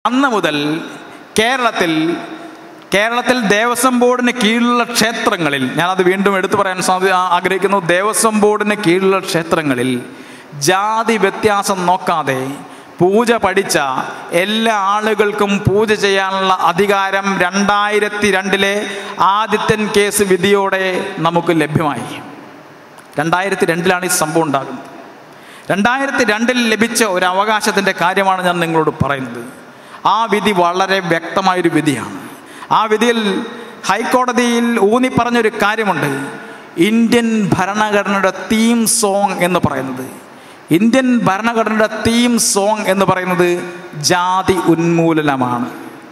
അന്ന് മുതൽ കേരളത്തിൽ കേരളത്തിൽ ദേവസ്വം ബോർഡിന് കീഴിലുള്ള ക്ഷേത്രങ്ങളിൽ ഞാനത് വീണ്ടും എടുത്തു പറയാൻ സാധ്യ ആഗ്രഹിക്കുന്നു ദേവസ്വം ബോർഡിന് കീഴിലുള്ള ക്ഷേത്രങ്ങളിൽ ജാതി വ്യത്യാസം നോക്കാതെ പൂജ പഠിച്ച എല്ലാ ആളുകൾക്കും പൂജ ചെയ്യാനുള്ള അധികാരം രണ്ടായിരത്തി രണ്ടിലെ ആദിത്യൻ കേസ് വിധിയോടെ നമുക്ക് ലഭ്യമായി രണ്ടായിരത്തി രണ്ടിലാണ് ഈ സംഭവം ഉണ്ടാകുന്നത് രണ്ടായിരത്തി രണ്ടിൽ ലഭിച്ച ഒരു അവകാശത്തിൻ്റെ കാര്യമാണ് ഞാൻ നിങ്ങളോട് പറയുന്നത് ആ വിധി വളരെ വ്യക്തമായൊരു വിധിയാണ് ആ വിധിയിൽ ഹൈക്കോടതിയിൽ ഊന്നി പറഞ്ഞൊരു കാര്യമുണ്ട് ഇന്ത്യൻ ഭരണഘടനയുടെ തീം സോങ് എന്ന് പറയുന്നത് ഇന്ത്യൻ ഭരണഘടനയുടെ തീം സോങ് എന്ന് പറയുന്നത് ജാതി ഉന്മൂലനമാണ്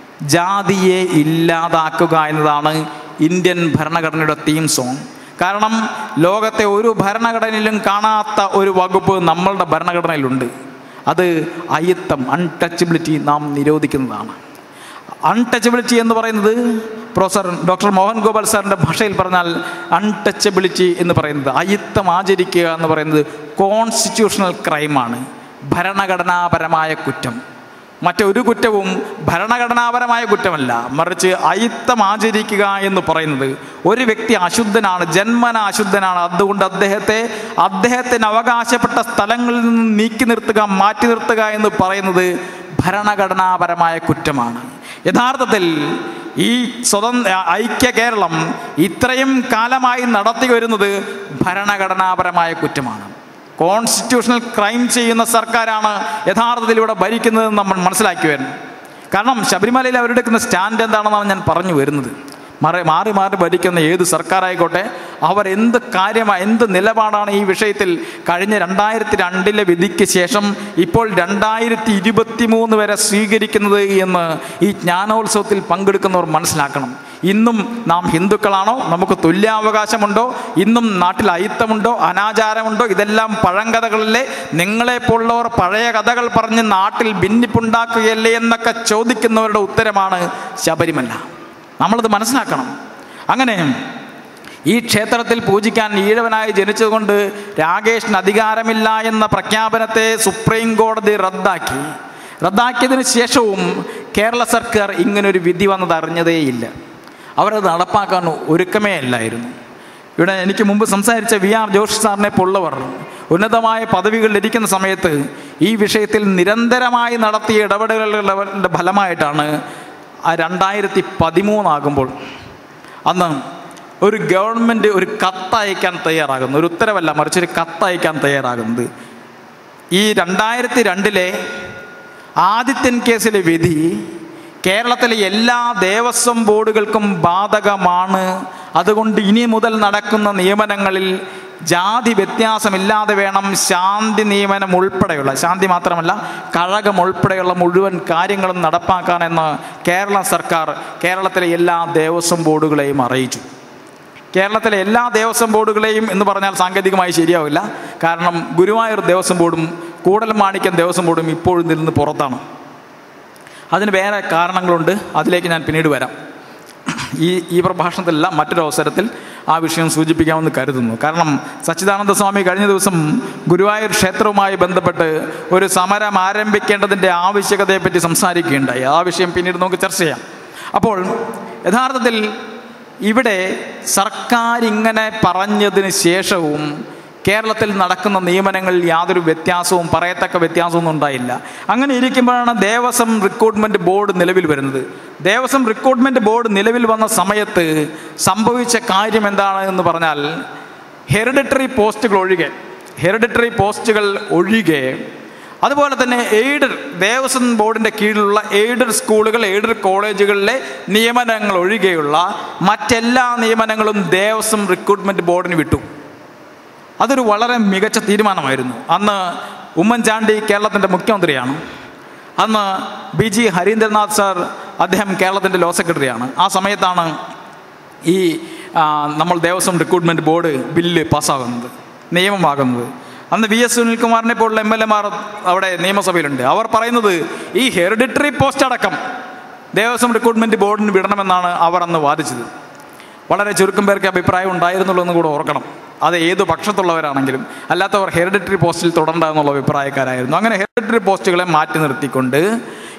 ജാതിയെ ഇല്ലാതാക്കുക എന്നതാണ് ഇന്ത്യൻ ഭരണഘടനയുടെ തീം സോങ് കാരണം ലോകത്തെ ഒരു ഭരണഘടനയിലും കാണാത്ത ഒരു വകുപ്പ് നമ്മളുടെ ഭരണഘടനയിലുണ്ട് അത് അയിത്തം അൺടച്ചബിലിറ്റി നാം നിരോധിക്കുന്നതാണ് അൺടച്ചബിലിറ്റി എന്ന് പറയുന്നത് പ്രൊഫസർ ഡോക്ടർ മോഹൻ ഗോപാൽ സാറിൻ്റെ ഭാഷയിൽ പറഞ്ഞാൽ അൺടച്ചബിലിറ്റി എന്ന് പറയുന്നത് അയിത്തം ആചരിക്കുക എന്ന് പറയുന്നത് കോൺസ്റ്റിറ്റ്യൂഷണൽ ക്രൈമാണ് ഭരണഘടനാപരമായ കുറ്റം മറ്റൊരു കുറ്റവും ഭരണഘടനാപരമായ കുറ്റമല്ല മറിച്ച് അയിത്തം ആചരിക്കുക എന്ന് പറയുന്നത് ഒരു വ്യക്തി അശുദ്ധനാണ് ജന്മന അശുദ്ധനാണ് അതുകൊണ്ട് അദ്ദേഹത്തെ അദ്ദേഹത്തിന് അവകാശപ്പെട്ട സ്ഥലങ്ങളിൽ നിന്ന് നീക്കി നിർത്തുക മാറ്റി നിർത്തുക എന്ന് പറയുന്നത് ഭരണഘടനാപരമായ കുറ്റമാണ് യഥാർത്ഥത്തിൽ ഈ സ്വതന്ത്ര ഐക്യ കേരളം ഇത്രയും കാലമായി നടത്തി വരുന്നത് ഭരണഘടനാപരമായ കുറ്റമാണ് കോൺസ്റ്റിറ്റ്യൂഷണൽ ക്രൈം ചെയ്യുന്ന സർക്കാരാണ് യഥാർത്ഥത്തിൽ ഇവിടെ ഭരിക്കുന്നതെന്ന് നമ്മൾ മനസ്സിലാക്കി വരുന്നു കാരണം ശബരിമലയിൽ അവരെടുക്കുന്ന സ്റ്റാൻഡ് എന്താണെന്നാണ് ഞാൻ പറഞ്ഞു വരുന്നത് മാറി മാറി മാറി ഭരിക്കുന്ന ഏത് സർക്കാരായിക്കോട്ടെ അവർ എന്ത് കാര്യമാണ് എന്ത് നിലപാടാണ് ഈ വിഷയത്തിൽ കഴിഞ്ഞ രണ്ടായിരത്തി രണ്ടിലെ വിധിക്ക് ശേഷം ഇപ്പോൾ രണ്ടായിരത്തി ഇരുപത്തി മൂന്ന് വരെ സ്വീകരിക്കുന്നത് എന്ന് ഈ ജ്ഞാനോത്സവത്തിൽ പങ്കെടുക്കുന്നവർ മനസ്സിലാക്കണം ഇന്നും നാം ഹിന്ദുക്കളാണോ നമുക്ക് തുല്യാവകാശമുണ്ടോ ഇന്നും നാട്ടിൽ അയിത്തമുണ്ടോ അനാചാരമുണ്ടോ ഇതെല്ലാം പഴങ്കഥകളിലെ നിങ്ങളെപ്പോലുള്ളവർ പഴയ കഥകൾ പറഞ്ഞ് നാട്ടിൽ ഭിന്നിപ്പുണ്ടാക്കുകയല്ലേ എന്നൊക്കെ ചോദിക്കുന്നവരുടെ ഉത്തരമാണ് ശബരിമല നമ്മളത് മനസ്സിലാക്കണം അങ്ങനെ ഈ ക്ഷേത്രത്തിൽ പൂജിക്കാൻ ഈഴവനായി ജനിച്ചതുകൊണ്ട് രാകേഷിന് അധികാരമില്ല എന്ന പ്രഖ്യാപനത്തെ സുപ്രീം കോടതി റദ്ദാക്കി റദ്ദാക്കിയതിന് ശേഷവും കേരള സർക്കാർ ഇങ്ങനൊരു വിധി വന്നത് അറിഞ്ഞതേയില്ല അവരത് നടപ്പാക്കാൻ ഒരുക്കമേ അല്ലായിരുന്നു ഇവിടെ എനിക്ക് മുമ്പ് സംസാരിച്ച വി ആർ ജോഷി സാറിനെ പോലുള്ളവർ ഉന്നതമായ പദവികളിൽ ഇരിക്കുന്ന സമയത്ത് ഈ വിഷയത്തിൽ നിരന്തരമായി നടത്തിയ ഇടപെടലുകളുടെ ഫലമായിട്ടാണ് ആ രണ്ടായിരത്തി പതിമൂന്നാകുമ്പോൾ അന്ന് ഒരു ഗവൺമെൻറ് ഒരു കത്തയക്കാൻ തയ്യാറാകുന്നു ഒരു ഉത്തരവല്ല മറിച്ച് ഒരു കത്തയക്കാൻ തയ്യാറാകുന്നത് ഈ രണ്ടായിരത്തി രണ്ടിലെ ആദിത്യൻ കേസിലെ വിധി കേരളത്തിലെ എല്ലാ ദേവസ്വം ബോർഡുകൾക്കും ബാധകമാണ് അതുകൊണ്ട് ഇനി മുതൽ നടക്കുന്ന നിയമനങ്ങളിൽ ജാതി വ്യത്യാസമില്ലാതെ വേണം ശാന്തി നിയമനം ഉൾപ്പെടെയുള്ള ശാന്തി മാത്രമല്ല കഴകം ഉൾപ്പെടെയുള്ള മുഴുവൻ കാര്യങ്ങളും നടപ്പാക്കാനെന്ന് കേരള സർക്കാർ കേരളത്തിലെ എല്ലാ ദേവസ്വം ബോർഡുകളെയും അറിയിച്ചു കേരളത്തിലെ എല്ലാ ദേവസ്വം ബോർഡുകളെയും എന്ന് പറഞ്ഞാൽ സാങ്കേതികമായി ശരിയാവില്ല കാരണം ഗുരുവായൂർ ദേവസ്വം ബോർഡും കൂടൽമാണിക്യം ദേവസ്വം ബോർഡും ഇപ്പോഴും ഇതിൽ നിന്ന് പുറത്താണ് അതിന് വേറെ കാരണങ്ങളുണ്ട് അതിലേക്ക് ഞാൻ പിന്നീട് വരാം ഈ ഈ പ്രഭാഷണത്തിലല്ല മറ്റൊരു അവസരത്തിൽ ആ വിഷയം സൂചിപ്പിക്കാമെന്ന് കരുതുന്നു കാരണം സച്ചിദാനന്ദ സ്വാമി കഴിഞ്ഞ ദിവസം ഗുരുവായൂർ ക്ഷേത്രവുമായി ബന്ധപ്പെട്ട് ഒരു സമരം ആരംഭിക്കേണ്ടതിൻ്റെ ആവശ്യകതയെപ്പറ്റി സംസാരിക്കുകയുണ്ടായി ആ വിഷയം പിന്നീട് നമുക്ക് ചർച്ച ചെയ്യാം അപ്പോൾ യഥാർത്ഥത്തിൽ ഇവിടെ സർക്കാർ ഇങ്ങനെ പറഞ്ഞതിന് ശേഷവും കേരളത്തിൽ നടക്കുന്ന നിയമനങ്ങളിൽ യാതൊരു വ്യത്യാസവും പറയത്തക്ക വ്യത്യാസമൊന്നും ഉണ്ടായില്ല അങ്ങനെ ഇരിക്കുമ്പോഴാണ് ദേവസ്വം റിക്രൂട്ട്മെൻറ്റ് ബോർഡ് നിലവിൽ വരുന്നത് ദേവസ്വം റിക്രൂട്ട്മെൻറ്റ് ബോർഡ് നിലവിൽ വന്ന സമയത്ത് സംഭവിച്ച കാര്യം എന്താണ് എന്ന് പറഞ്ഞാൽ ഹെറിഡിറ്ററി പോസ്റ്റുകൾ ഒഴികെ ഹെറിഡിറ്ററി പോസ്റ്റുകൾ ഒഴികെ അതുപോലെ തന്നെ എയ്ഡഡ് ദേവസ്വം ബോർഡിൻ്റെ കീഴിലുള്ള എയ്ഡഡ് സ്കൂളുകൾ എയ്ഡഡ് കോളേജുകളിലെ നിയമനങ്ങൾ ഒഴികെയുള്ള മറ്റെല്ലാ നിയമനങ്ങളും ദേവസ്വം റിക്രൂട്ട്മെൻറ്റ് ബോർഡിന് വിട്ടു അതൊരു വളരെ മികച്ച തീരുമാനമായിരുന്നു അന്ന് ഉമ്മൻചാണ്ടി കേരളത്തിൻ്റെ മുഖ്യമന്ത്രിയാണ് അന്ന് ബി ജി ഹരീന്ദ്രനാഥ് സാർ അദ്ദേഹം കേരളത്തിൻ്റെ ലോ സെക്രട്ടറിയാണ് ആ സമയത്താണ് ഈ ആ, നമ്മൾ ദേവസ്വം റിക്രൂട്ട്മെൻറ്റ് ബോർഡ് ബില്ല് പാസ്സാകുന്നത് നിയമമാകുന്നത് അന്ന് വി എസ് സുനിൽകുമാറിനെ പോലുള്ള എം എൽ എമാർ അവിടെ നിയമസഭയിലുണ്ട് അവർ പറയുന്നത് ഈ ഹെറിഡിറ്ററി പോസ്റ്റ് അടക്കം ദേവസ്വം റിക്രൂട്ട്മെൻറ്റ് ബോർഡിന് വിടണമെന്നാണ് അവർ അന്ന് വാദിച്ചത് വളരെ ചുരുക്കം പേർക്ക് അഭിപ്രായം ഉണ്ടായിരുന്നുള്ളൂ എന്ന് കൂടെ ഓർക്കണം അത് ഏത് പക്ഷത്തുള്ളവരാണെങ്കിലും അല്ലാത്തവർ ഹെറിഡിറ്ററി പോസ്റ്റിൽ തുടരണ്ട എന്നുള്ള അഭിപ്രായക്കാരായിരുന്നു അങ്ങനെ ഹെറിഡിറ്ററി പോസ്റ്റുകളെ മാറ്റി നിർത്തിക്കൊണ്ട്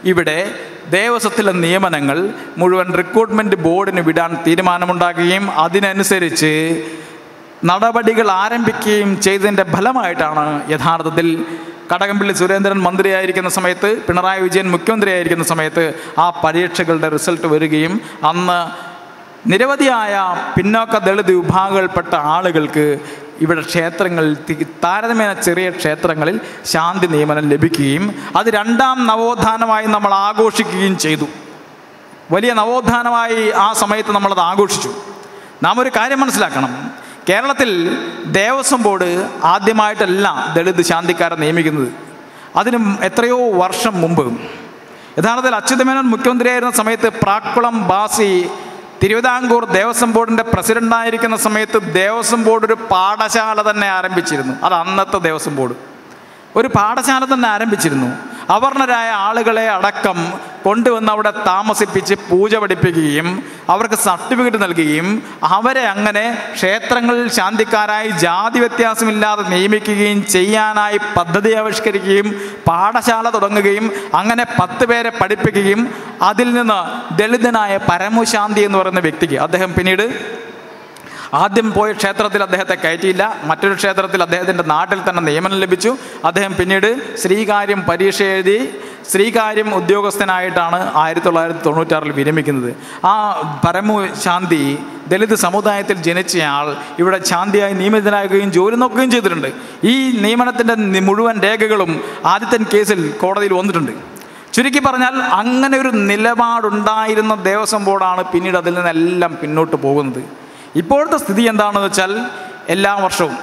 ഇവിടെ ദേവസ്വത്തിലെ നിയമനങ്ങൾ മുഴുവൻ റിക്രൂട്ട്മെൻറ്റ് ബോർഡിന് വിടാൻ തീരുമാനമുണ്ടാക്കുകയും അതിനനുസരിച്ച് നടപടികൾ ആരംഭിക്കുകയും ചെയ്തതിൻ്റെ ഫലമായിട്ടാണ് യഥാർത്ഥത്തിൽ കടകംപള്ളി സുരേന്ദ്രൻ മന്ത്രിയായിരിക്കുന്ന സമയത്ത് പിണറായി വിജയൻ മുഖ്യമന്ത്രിയായിരിക്കുന്ന സമയത്ത് ആ പരീക്ഷകളുടെ റിസൾട്ട് വരികയും അന്ന് നിരവധിയായ പിന്നോക്ക ദളിത് വിഭാഗങ്ങളിൽപ്പെട്ട ആളുകൾക്ക് ഇവിടെ ക്ഷേത്രങ്ങളിൽ തി- താരതമ്യേന ചെറിയ ക്ഷേത്രങ്ങളിൽ ശാന്തി നിയമനം ലഭിക്കുകയും അത് രണ്ടാം നവോത്ഥാനമായി നമ്മൾ ആഘോഷിക്കുകയും ചെയ്തു വലിയ നവോത്ഥാനമായി ആ സമയത്ത് നമ്മളത് ആഘോഷിച്ചു നാം ഒരു കാര്യം മനസ്സിലാക്കണം കേരളത്തിൽ ദേവസ്വം ബോർഡ് ആദ്യമായിട്ടല്ല ദളിത് ശാന്തിക്കാരെ നിയമിക്കുന്നത് അതിന് എത്രയോ വർഷം മുമ്പ് യഥാർത്ഥത്തിൽ അച്യുതമേനോൻ മുഖ്യമന്ത്രിയായിരുന്ന സമയത്ത് പ്രാക്കുളം ബാസി തിരുവിതാംകൂർ ദേവസ്വം ബോർഡിൻ്റെ പ്രസിഡൻ്റായിരിക്കുന്ന സമയത്ത് ദേവസ്വം ബോർഡ് ഒരു പാഠശാല തന്നെ ആരംഭിച്ചിരുന്നു അത് അന്നത്തെ ദേവസ്വം ബോർഡ് ഒരു പാഠശാല തന്നെ ആരംഭിച്ചിരുന്നു അവർണരായ ആളുകളെ അടക്കം കൊണ്ടുവന്ന് അവിടെ താമസിപ്പിച്ച് പൂജ പഠിപ്പിക്കുകയും അവർക്ക് സർട്ടിഫിക്കറ്റ് നൽകുകയും അവരെ അങ്ങനെ ക്ഷേത്രങ്ങളിൽ ശാന്തിക്കാരായി ജാതി വ്യത്യാസമില്ലാതെ നിയമിക്കുകയും ചെയ്യാനായി പദ്ധതി ആവിഷ്കരിക്കുകയും പാഠശാല തുടങ്ങുകയും അങ്ങനെ പത്ത് പേരെ പഠിപ്പിക്കുകയും അതിൽ നിന്ന് ദളിതനായ പരമശാന്തി എന്ന് പറയുന്ന വ്യക്തിക്ക് അദ്ദേഹം പിന്നീട് ആദ്യം പോയ ക്ഷേത്രത്തിൽ അദ്ദേഹത്തെ കയറ്റിയില്ല മറ്റൊരു ക്ഷേത്രത്തിൽ അദ്ദേഹത്തിൻ്റെ നാട്ടിൽ തന്നെ നിയമനം ലഭിച്ചു അദ്ദേഹം പിന്നീട് ശ്രീകാര്യം പരീക്ഷ എഴുതി ശ്രീകാര്യം ഉദ്യോഗസ്ഥനായിട്ടാണ് ആയിരത്തി തൊള്ളായിരത്തി തൊണ്ണൂറ്റാറിൽ വിരമിക്കുന്നത് ആ പരമു ശാന്തി ദളിത് സമുദായത്തിൽ ജനിച്ചയാൾ ഇവിടെ ശാന്തിയായി നിയമിതനാകുകയും ജോലി നോക്കുകയും ചെയ്തിട്ടുണ്ട് ഈ നിയമനത്തിൻ്റെ നി- മുഴുവൻ രേഖകളും ആദ്യത്തെ കേസിൽ കോടതിയിൽ വന്നിട്ടുണ്ട് ചുരുക്കി പറഞ്ഞാൽ അങ്ങനെ ഒരു നിലപാടുണ്ടായിരുന്ന ദേവസ്വം ബോർഡാണ് പിന്നീട് അതിൽ നിന്നെല്ലാം പിന്നോട്ട് പോകുന്നത് ഇപ്പോഴത്തെ സ്ഥിതി എന്താണെന്ന് വെച്ചാൽ എല്ലാ വർഷവും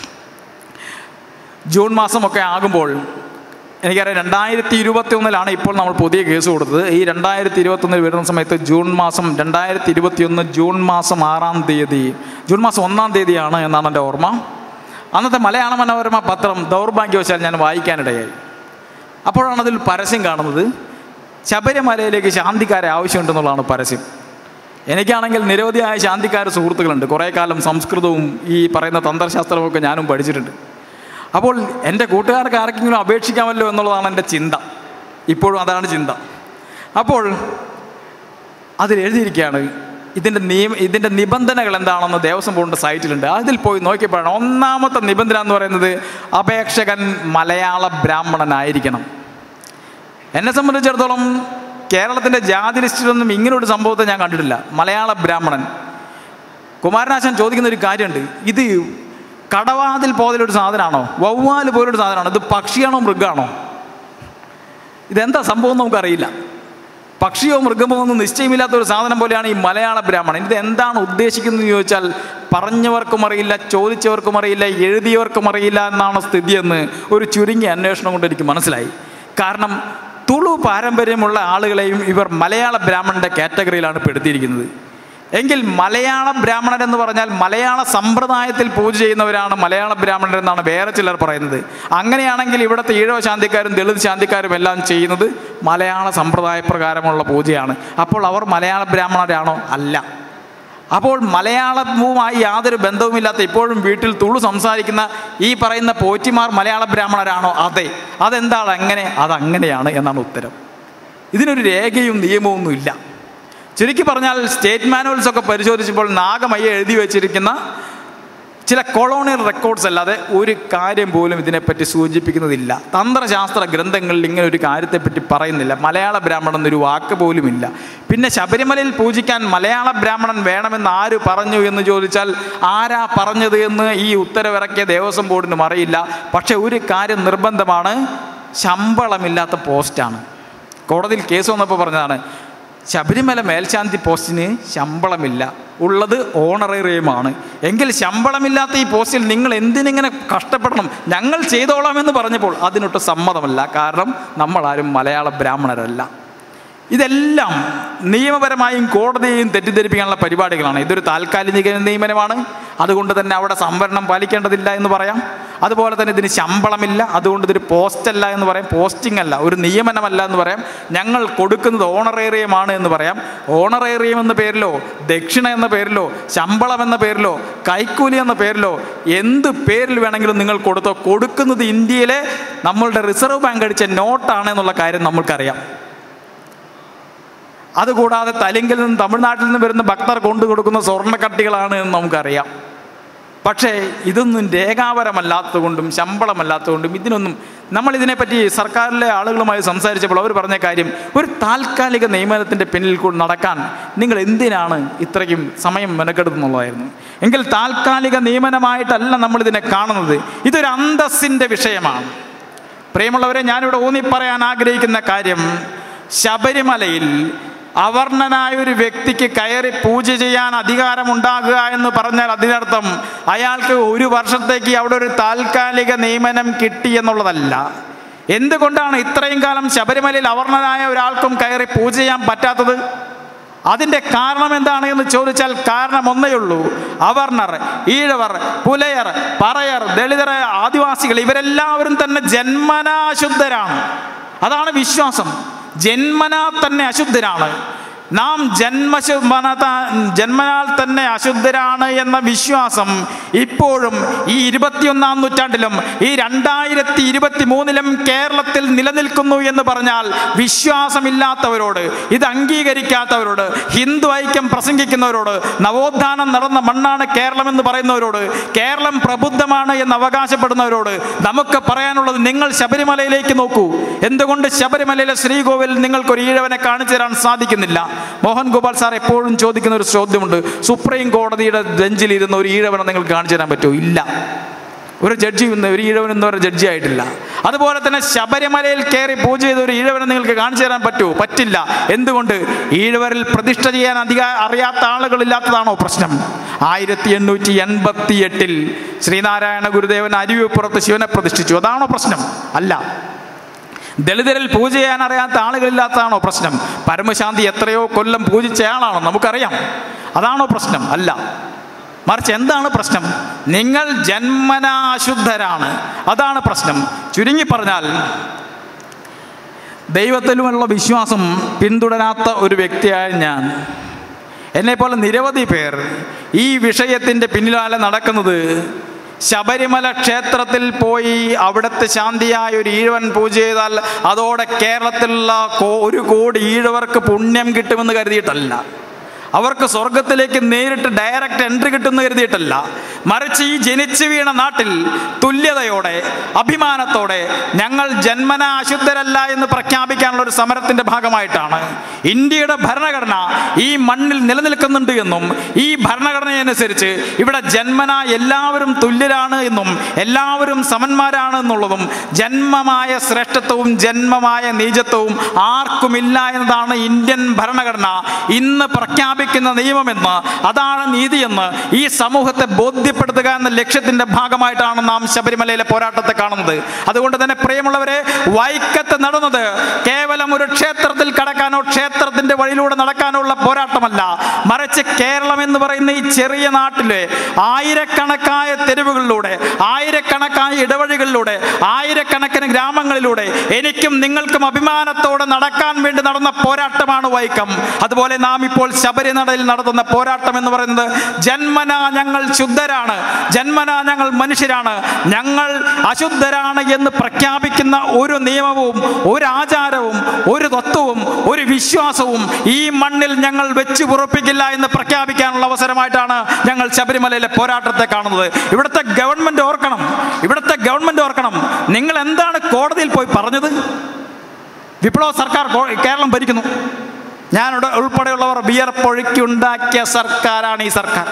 ജൂൺ മാസമൊക്കെ ആകുമ്പോൾ എനിക്കറിയാം രണ്ടായിരത്തി ഇരുപത്തി ഒന്നിലാണ് ഇപ്പോൾ നമ്മൾ പുതിയ കേസ് കൊടുത്തത് ഈ രണ്ടായിരത്തി ഇരുപത്തി ഒന്നിൽ വരുന്ന സമയത്ത് ജൂൺ മാസം രണ്ടായിരത്തി ഇരുപത്തി ഒന്ന് ജൂൺ മാസം ആറാം തീയതി ജൂൺ മാസം ഒന്നാം തീയതിയാണ് എന്നാണ് എൻ്റെ ഓർമ്മ അന്നത്തെ മലയാള മനോരമ പത്രം ദൗർഭാഗ്യവശാൽ ഞാൻ വായിക്കാനിടയായി അപ്പോഴാണ് അതിൽ പരസ്യം കാണുന്നത് ശബരിമലയിലേക്ക് ശാന്തിക്കാരെ ആവശ്യമുണ്ടെന്നുള്ളതാണ് പരസ്യം എനിക്കാണെങ്കിൽ നിരവധിയായ ശാന്തിക്കാർ സുഹൃത്തുക്കളുണ്ട് കുറേ കാലം സംസ്കൃതവും ഈ പറയുന്ന തന്ത്രശാസ്ത്രവും ഒക്കെ ഞാനും പഠിച്ചിട്ടുണ്ട് അപ്പോൾ എൻ്റെ കൂട്ടുകാർക്ക് ആർക്കെങ്കിലും അപേക്ഷിക്കാമല്ലോ എന്നുള്ളതാണ് എൻ്റെ ചിന്ത ഇപ്പോഴും അതാണ് ചിന്ത അപ്പോൾ അതിൽ എഴുതിയിരിക്കുകയാണ് ഇതിൻ്റെ നിയമ ഇതിൻ്റെ നിബന്ധനകൾ എന്താണെന്ന് ദേവസ്വം ബോർഡിൻ്റെ സൈറ്റിലുണ്ട് അതിൽ പോയി നോക്കിയപ്പോഴാണ് ഒന്നാമത്തെ നിബന്ധന എന്ന് പറയുന്നത് അപേക്ഷകൻ മലയാള ബ്രാഹ്മണനായിരിക്കണം എന്നെ സംബന്ധിച്ചിടത്തോളം കേരളത്തിൻ്റെ ജാതി ലിസ്റ്റിലൊന്നും ഇങ്ങനൊരു സംഭവത്തെ ഞാൻ കണ്ടിട്ടില്ല മലയാള ബ്രാഹ്മണൻ കുമാരനാശൻ ചോദിക്കുന്ന ഒരു കാര്യമുണ്ട് ഇത് കടവാതിൽ പോലൊരു സാധനമാണോ വവ്വാല് പോലൊരു സാധനമാണോ ഇത് പക്ഷിയാണോ മൃഗമാണോ ഇതെന്താ സംഭവം എന്ന് നമുക്കറിയില്ല പക്ഷിയോ മൃഗമോ ഒന്നും നിശ്ചയമില്ലാത്ത ഒരു സാധനം പോലെയാണ് ഈ മലയാള ബ്രാഹ്മണൻ ഇത് എന്താണ് ഉദ്ദേശിക്കുന്നത് എന്ന് ചോദിച്ചാൽ പറഞ്ഞവർക്കും അറിയില്ല ചോദിച്ചവർക്കും അറിയില്ല എഴുതിയവർക്കും അറിയില്ല എന്നാണ് സ്ഥിതിയെന്ന് ഒരു ചുരുങ്ങിയ അന്വേഷണം കൊണ്ട് എനിക്ക് മനസ്സിലായി കാരണം തുളു പാരമ്പര്യമുള്ള ആളുകളെയും ഇവർ മലയാള ബ്രാഹ്മണന്റെ കാറ്റഗറിയിലാണ് പെടുത്തിയിരിക്കുന്നത് എങ്കിൽ മലയാള ബ്രാഹ്മണൻ എന്ന് പറഞ്ഞാൽ മലയാള സമ്പ്രദായത്തിൽ പൂജ ചെയ്യുന്നവരാണ് മലയാള ബ്രാഹ്മണർ എന്നാണ് വേറെ ചിലർ പറയുന്നത് അങ്ങനെയാണെങ്കിൽ ഇവിടുത്തെ ഈഴവ ശാന്തിക്കാരും ദളിത് ശാന്തിക്കാരും എല്ലാം ചെയ്യുന്നത് മലയാള സമ്പ്രദായ പ്രകാരമുള്ള പൂജയാണ് അപ്പോൾ അവർ മലയാള ബ്രാഹ്മണരാണോ അല്ല അപ്പോൾ മലയാളവുമായി യാതൊരു ബന്ധവുമില്ലാത്ത ഇപ്പോഴും വീട്ടിൽ തുളു സംസാരിക്കുന്ന ഈ പറയുന്ന പോറ്റിമാർ മലയാള ബ്രാഹ്മണരാണോ അതെ അതെന്താണ് അങ്ങനെ അതങ്ങനെയാണ് എന്നാണ് ഉത്തരം ഇതിനൊരു രേഖയും നിയമവും ഇല്ല ചുരുക്കി പറഞ്ഞാൽ സ്റ്റേറ്റ് മാനുവൽസ് ഒക്കെ പരിശോധിച്ചപ്പോൾ നാഗമയ്യ എഴുതി വെച്ചിരിക്കുന്ന ചില കൊളോണിയൽ റെക്കോർഡ്സ് അല്ലാതെ ഒരു കാര്യം പോലും ഇതിനെപ്പറ്റി സൂചിപ്പിക്കുന്നതില്ല തന്ത്രശാസ്ത്ര ഗ്രന്ഥങ്ങളിൽ ഇങ്ങനെ ഒരു കാര്യത്തെപ്പറ്റി പറയുന്നില്ല മലയാള ബ്രാഹ്മണൻ എന്നൊരു വാക്ക് പോലുമില്ല പിന്നെ ശബരിമലയിൽ പൂജിക്കാൻ മലയാള ബ്രാഹ്മണൻ വേണമെന്ന് ആര് പറഞ്ഞു എന്ന് ചോദിച്ചാൽ ആരാ പറഞ്ഞത് എന്ന് ഈ ഉത്തരവിറക്കിയ ദേവസ്വം ബോർഡിനും അറിയില്ല പക്ഷെ ഒരു കാര്യം നിർബന്ധമാണ് ശമ്പളമില്ലാത്ത പോസ്റ്റാണ് കോടതിയിൽ കേസ് വന്നപ്പോൾ പറഞ്ഞതാണ് ശബരിമല മേൽശാന്തി പോസ്റ്റിന് ശമ്പളമില്ല ഉള്ളത് ഓണറേറിയമാണ് എങ്കിൽ ശമ്പളമില്ലാത്ത ഈ പോസ്റ്റിൽ നിങ്ങൾ എന്തിനിങ്ങനെ കഷ്ടപ്പെടണം ഞങ്ങൾ ചെയ്തോളാമെന്ന് പറഞ്ഞപ്പോൾ അതിനൊട്ട് സമ്മതമല്ല കാരണം നമ്മളാരും മലയാള ബ്രാഹ്മണരല്ല ഇതെല്ലാം നിയമപരമായും കോടതിയെയും തെറ്റിദ്ധരിപ്പിക്കാനുള്ള പരിപാടികളാണ് ഇതൊരു താൽക്കാലിക നിയമനമാണ് അതുകൊണ്ട് തന്നെ അവിടെ സംവരണം പാലിക്കേണ്ടതില്ല എന്ന് പറയാം അതുപോലെ തന്നെ ഇതിന് ശമ്പളമില്ല അതുകൊണ്ട് ഇതൊരു പോസ്റ്റല്ല എന്ന് പറയാം പോസ്റ്റിംഗ് അല്ല ഒരു നിയമനമല്ല എന്ന് പറയാം ഞങ്ങൾ കൊടുക്കുന്നത് ഓണറേറിയമാണ് എന്ന് പറയാം ഓണറേറിയം എന്ന പേരിലോ ദക്ഷിണ എന്ന പേരിലോ ശമ്പളം എന്ന പേരിലോ കൈക്കൂലി എന്ന പേരിലോ എന്ത് പേരിൽ വേണമെങ്കിലും നിങ്ങൾ കൊടുത്തോ കൊടുക്കുന്നത് ഇന്ത്യയിലെ നമ്മളുടെ റിസർവ് ബാങ്ക് അടിച്ച നോട്ടാണ് എന്നുള്ള കാര്യം നമ്മൾക്കറിയാം അതുകൂടാതെ തലിങ്കിൽ നിന്ന് തമിഴ്നാട്ടിൽ നിന്ന് വരുന്ന ഭക്തർ കൊണ്ടു കൊടുക്കുന്ന സ്വർണ്ണക്കട്ടികളാണ് എന്ന് നമുക്കറിയാം പക്ഷേ ഇതൊന്നും രേഖാപരമല്ലാത്തതുകൊണ്ടും ശമ്പളമല്ലാത്തതുകൊണ്ടും ഇതിനൊന്നും നമ്മൾ ഇതിനെപ്പറ്റി സർക്കാരിലെ ആളുകളുമായി സംസാരിച്ചപ്പോൾ അവർ പറഞ്ഞ കാര്യം ഒരു താൽക്കാലിക നിയമനത്തിൻ്റെ പിന്നിൽ കൂടി നടക്കാൻ നിങ്ങൾ എന്തിനാണ് ഇത്രയും സമയം മെനക്കെടുത്തുന്നുള്ളതായിരുന്നു എങ്കിൽ താൽക്കാലിക നിയമനമായിട്ടല്ല നമ്മളിതിനെ കാണുന്നത് ഇതൊരു അന്തസ്സിൻ്റെ വിഷയമാണ് പ്രിയമുള്ളവരെ ഞാനിവിടെ ഊന്നി പറയാൻ ആഗ്രഹിക്കുന്ന കാര്യം ശബരിമലയിൽ അവർണനായ ഒരു വ്യക്തിക്ക് കയറി പൂജ ചെയ്യാൻ അധികാരമുണ്ടാകുക എന്ന് പറഞ്ഞാൽ അതിനർത്ഥം അയാൾക്ക് ഒരു വർഷത്തേക്ക് അവിടെ ഒരു താൽക്കാലിക നിയമനം കിട്ടി എന്നുള്ളതല്ല എന്തുകൊണ്ടാണ് ഇത്രയും കാലം ശബരിമലയിൽ അവർണനായ ഒരാൾക്കും കയറി പൂജ ചെയ്യാൻ പറ്റാത്തത് അതിൻ്റെ കാരണം എന്താണ് എന്ന് ചോദിച്ചാൽ കാരണം ഒന്നേ ഉള്ളൂ അവർണർ ഈഴവർ പുലയർ പറയർ ദളിതർ ആദിവാസികൾ ഇവരെല്ലാവരും തന്നെ ജന്മനാ അശുദ്ധരാണ് അതാണ് വിശ്വാസം ജന്മനാ തന്നെ അശുദ്ധരാണ് നാം ജന്മശു ജന്മനാൽ തന്നെ അശുദ്ധരാണ് എന്ന വിശ്വാസം ഇപ്പോഴും ഈ ഇരുപത്തിയൊന്നാം നൂറ്റാണ്ടിലും ഈ രണ്ടായിരത്തി ഇരുപത്തി മൂന്നിലും കേരളത്തിൽ നിലനിൽക്കുന്നു എന്ന് പറഞ്ഞാൽ വിശ്വാസമില്ലാത്തവരോട് ഇത് അംഗീകരിക്കാത്തവരോട് ഹിന്ദു ഐക്യം പ്രസംഗിക്കുന്നവരോട് നവോത്ഥാനം നടന്ന മണ്ണാണ് കേരളം എന്ന് പറയുന്നവരോട് കേരളം പ്രബുദ്ധമാണ് എന്ന് അവകാശപ്പെടുന്നവരോട് നമുക്ക് പറയാനുള്ളത് നിങ്ങൾ ശബരിമലയിലേക്ക് നോക്കൂ എന്തുകൊണ്ട് ശബരിമലയിലെ ശ്രീകോവിൽ നിങ്ങൾക്കൊരു ഈഴവനെ കാണിച്ചു തരാൻ സാധിക്കുന്നില്ല മോഹൻ ഗോപാൽ സാർ എപ്പോഴും ചോദിക്കുന്ന ഒരു ചോദ്യമുണ്ട് സുപ്രീം കോടതിയുടെ ബെഞ്ചിൽ ഇരുന്ന ഒരു ഈഴവനെ നിങ്ങൾക്ക് കാണിച്ചു തരാൻ പറ്റുമോ ഇല്ല ഒരു ജഡ്ജി ഇന്ന് ഒരു ഈഴവൻ എന്ന് പറയുന്ന ജഡ്ജി ആയിട്ടില്ല അതുപോലെ തന്നെ ശബരിമലയിൽ കയറി പൂജ ചെയ്ത ഒരു ഈഴവനെ നിങ്ങൾക്ക് കാണിച്ചു തരാൻ പറ്റുമോ പറ്റില്ല എന്തുകൊണ്ട് ഈഴവരിൽ പ്രതിഷ്ഠ ചെയ്യാൻ അധിക അറിയാത്ത ആളുകളില്ലാത്തതാണോ പ്രശ്നം ആയിരത്തി എണ്ണൂറ്റി എൺപത്തി എട്ടിൽ ശ്രീനാരായണ ഗുരുദേവൻ അരുവിപ്പുറത്ത് ശിവനെ പ്രതിഷ്ഠിച്ചു അതാണോ പ്രശ്നം അല്ല ദളിതരിൽ പൂജ ചെയ്യാൻ അറിയാത്ത ആളുകളില്ലാത്തതാണോ പ്രശ്നം പരമശാന്തി എത്രയോ കൊല്ലം പൂജിച്ചയാളാണോ നമുക്കറിയാം അതാണോ പ്രശ്നം അല്ല മറിച്ച് എന്താണ് പ്രശ്നം നിങ്ങൾ ജന്മനാ അശുദ്ധരാണ് അതാണ് പ്രശ്നം ചുരുങ്ങി പറഞ്ഞാൽ ദൈവത്തിലുമുള്ള വിശ്വാസം പിന്തുടരാത്ത ഒരു വ്യക്തിയായ ഞാൻ എന്നെപ്പോലെ നിരവധി പേർ ഈ വിഷയത്തിൻ്റെ പിന്നിലാലെ നടക്കുന്നത് ശബരിമല ക്ഷേത്രത്തിൽ പോയി അവിടുത്തെ ശാന്തിയായ ഒരു ഈഴവൻ പൂജ ചെയ്താൽ അതോടെ കേരളത്തിലുള്ള കോ- ഒരു കോടി ഈഴവർക്ക് പുണ്യം കിട്ടുമെന്ന് കരുതിയിട്ടല്ല അവർക്ക് സ്വർഗത്തിലേക്ക് നേരിട്ട് ഡയറക്റ്റ് എൻട്രി കിട്ടുമെന്ന് കരുതിയിട്ടല്ല മറിച്ച് ഈ ജനിച്ചു വീണ നാട്ടിൽ തുല്യതയോടെ അഭിമാനത്തോടെ ഞങ്ങൾ ജന്മന അശുദ്ധരല്ല എന്ന് പ്രഖ്യാപിക്കാനുള്ള ഒരു സമരത്തിന്റെ ഭാഗമായിട്ടാണ് ഇന്ത്യയുടെ ഭരണഘടന ഈ മണ്ണിൽ നിലനിൽക്കുന്നുണ്ട് എന്നും ഈ ഭരണഘടനയനുസരിച്ച് ഇവിടെ ജന്മന എല്ലാവരും തുല്യരാണ് എന്നും എല്ലാവരും സമന്മാരാണ് എന്നുള്ളതും ജന്മമായ ശ്രേഷ്ഠത്വവും ജന്മമായ നീചത്വവും ആർക്കുമില്ല എന്നതാണ് ഇന്ത്യൻ ഭരണഘടന ഇന്ന് പ്രഖ്യാപിക്കുന്ന നിയമമെന്ന് അതാണ് നീതിയെന്ന് ഈ സമൂഹത്തെ ബോധ്യപ്പെടുത്തുക എന്ന ലക്ഷ്യത്തിന്റെ ഭാഗമായിട്ടാണ് നാം ശബരിമലയിലെ പോരാട്ടത്തെ കാണുന്നത് അതുകൊണ്ട് തന്നെ പ്രിയമുള്ളവരെ വൈക്കത്ത് നടന്നത് കേവലം ഒരു ക്ഷേത്രത്തിൽ കടക്കാനോ ക്ഷേത്രത്തിന്റെ വഴിയിലൂടെ നടക്കാനോ ഉള്ള പോരാട്ടമല്ല മറിച്ച് കേരളം എന്ന് പറയുന്ന ഈ ചെറിയ നാട്ടിലെ ആയിരക്കണക്കായ തെരുവുകളിലൂടെ ആയിരക്കണക്കായ ഇടവഴികളിലൂടെ ആയിരക്കണക്കിന് ഗ്രാമങ്ങളിലൂടെ എനിക്കും നിങ്ങൾക്കും അഭിമാനത്തോടെ നടക്കാൻ വേണ്ടി നടന്ന പോരാട്ടമാണ് വൈക്കം അതുപോലെ നാം ഇപ്പോൾ ശബരിനടയിൽ നടത്തുന്ന പോരാട്ടം എന്ന് പറയുന്നത് ജന്മന ഞങ്ങൾ ശുദ്ധരാണ് ജന്മന ഞങ്ങൾ മനുഷ്യരാണ് ഞങ്ങൾ അശുദ്ധരാണ് എന്ന് പ്രഖ്യാപിക്കുന്ന ഒരു നിയമവും ഒരു ആചാരവും ഒരു തത്വവും ഒരു വിശ്വാസവും ഈ മണ്ണിൽ ഞങ്ങൾ വെച്ച് പുറപ്പിക്കില്ല എന്ന് പ്രഖ്യാപിക്കാനുള്ള അവസരമായിട്ടാണ് ഞങ്ങൾ ശബരിമലയിലെ പോരാട്ടത്തെ കാണുന്നത് ഇവിടുത്തെ ഗവൺമെന്റ് ഓർക്കണം ഇവിടുത്തെ ഗവൺമെന്റ് ഓർക്കണം നിങ്ങൾ എന്താണ് കോടതിയിൽ പോയി പറഞ്ഞത് വിപ്ലവ സർക്കാർ കോ- കേരളം ഭരിക്കുന്നു ഞാനിവിടെ ഉൾപ്പെടെയുള്ളവർ വിയർപ്പൊഴുക്കിയുണ്ടാക്കിയ സർക്കാരാണ് ഈ സർക്കാർ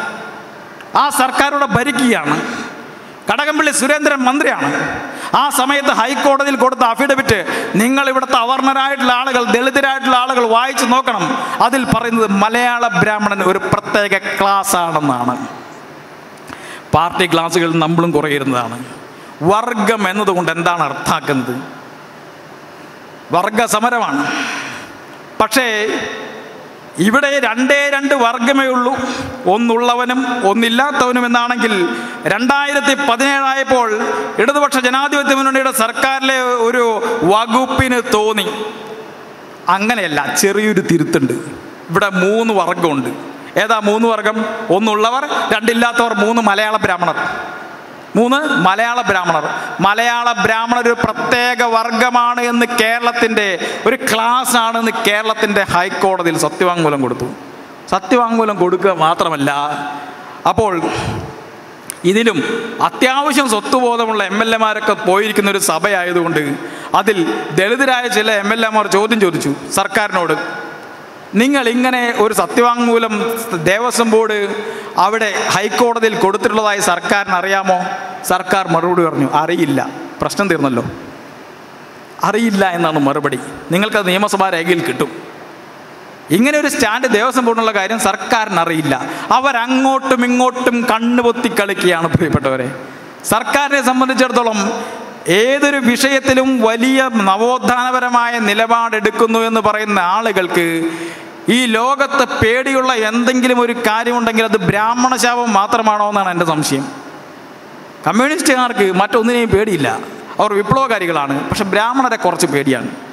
ആ സർക്കാരുടെ ഭരിക്കുകയാണ് കടകംപള്ളി സുരേന്ദ്രൻ മന്ത്രിയാണ് ആ സമയത്ത് ഹൈക്കോടതിയിൽ കൊടുത്ത അഫിഡവിറ്റ് നിങ്ങൾ ഇവിടുത്തെ അവർണരായിട്ടുള്ള ആളുകൾ ദളിതരായിട്ടുള്ള ആളുകൾ വായിച്ചു നോക്കണം അതിൽ പറയുന്നത് മലയാള ബ്രാഹ്മണൻ ഒരു പ്രത്യേക ക്ലാസ് ആണെന്നാണ് പാർട്ടി ക്ലാസ്സുകളിൽ നമ്മളും കുറയിരുന്നതാണ് വർഗം എന്നതുകൊണ്ട് എന്താണ് അർത്ഥാക്കുന്നത് വർഗ സമരമാണ് പക്ഷേ ഇവിടെ രണ്ടേ രണ്ട് വർഗമേ ഉള്ളൂ ഒന്നുള്ളവനും ഒന്നില്ലാത്തവനും എന്നാണെങ്കിൽ രണ്ടായിരത്തി പതിനേഴായപ്പോൾ ഇടതുപക്ഷ ജനാധിപത്യ മുന്നണിയുടെ സർക്കാരിലെ ഒരു വകുപ്പിന് തോന്നി അങ്ങനെയല്ല ചെറിയൊരു തിരുത്തുണ്ട് ഇവിടെ മൂന്ന് വർഗമുണ്ട് ഏതാ മൂന്ന് വർഗം ഒന്നുള്ളവർ രണ്ടില്ലാത്തവർ മൂന്ന് മലയാള ബ്രാഹ്മണർ മൂന്ന് മലയാള ബ്രാഹ്മണർ മലയാള ബ്രാഹ്മണർ ഒരു പ്രത്യേക വർഗമാണ് എന്ന് കേരളത്തിൻ്റെ ഒരു ക്ലാസ് ആണെന്ന് കേരളത്തിൻ്റെ ഹൈക്കോടതിയിൽ സത്യവാങ്മൂലം കൊടുത്തു സത്യവാങ്മൂലം കൊടുക്കുക മാത്രമല്ല അപ്പോൾ ഇതിലും അത്യാവശ്യം സ്വത്തുബോധമുള്ള എം എൽ എമാരൊക്കെ പോയിരിക്കുന്ന ഒരു സഭയായതുകൊണ്ട് അതിൽ ദളിതരായ ചില എം എൽ എമാർ ചോദ്യം ചോദിച്ചു സർക്കാരിനോട് നിങ്ങൾ ഇങ്ങനെ ഒരു സത്യവാങ്മൂലം ദേവസ്വം ബോർഡ് അവിടെ ഹൈക്കോടതിയിൽ കൊടുത്തിട്ടുള്ളതായി സർക്കാരിന് അറിയാമോ സർക്കാർ മറുപടി പറഞ്ഞു അറിയില്ല പ്രശ്നം തീർന്നല്ലോ അറിയില്ല എന്നാണ് മറുപടി നിങ്ങൾക്കത് നിയമസഭാ രേഖയിൽ കിട്ടും ഇങ്ങനെ ഒരു സ്റ്റാൻഡ് ദേവസ്വം ബോർഡിനുള്ള കാര്യം സർക്കാരിന് അറിയില്ല അവരങ്ങോട്ടും ഇങ്ങോട്ടും കണ്ണുപൊത്തി കളിക്കുകയാണ് പ്രിയപ്പെട്ടവരെ സർക്കാരിനെ സംബന്ധിച്ചിടത്തോളം ഏതൊരു വിഷയത്തിലും വലിയ നവോത്ഥാനപരമായ നിലപാടെടുക്കുന്നു എന്ന് പറയുന്ന ആളുകൾക്ക് ഈ ലോകത്ത് പേടിയുള്ള എന്തെങ്കിലും ഒരു കാര്യമുണ്ടെങ്കിൽ അത് ബ്രാഹ്മണ ശാപം മാത്രമാണോ എന്നാണ് എൻ്റെ സംശയം കമ്മ്യൂണിസ്റ്റുകാർക്ക് മറ്റൊന്നിനെയും പേടിയില്ല അവർ വിപ്ലവകാരികളാണ് പക്ഷെ ബ്രാഹ്മണരെ കുറച്ച് പേടിയാണ്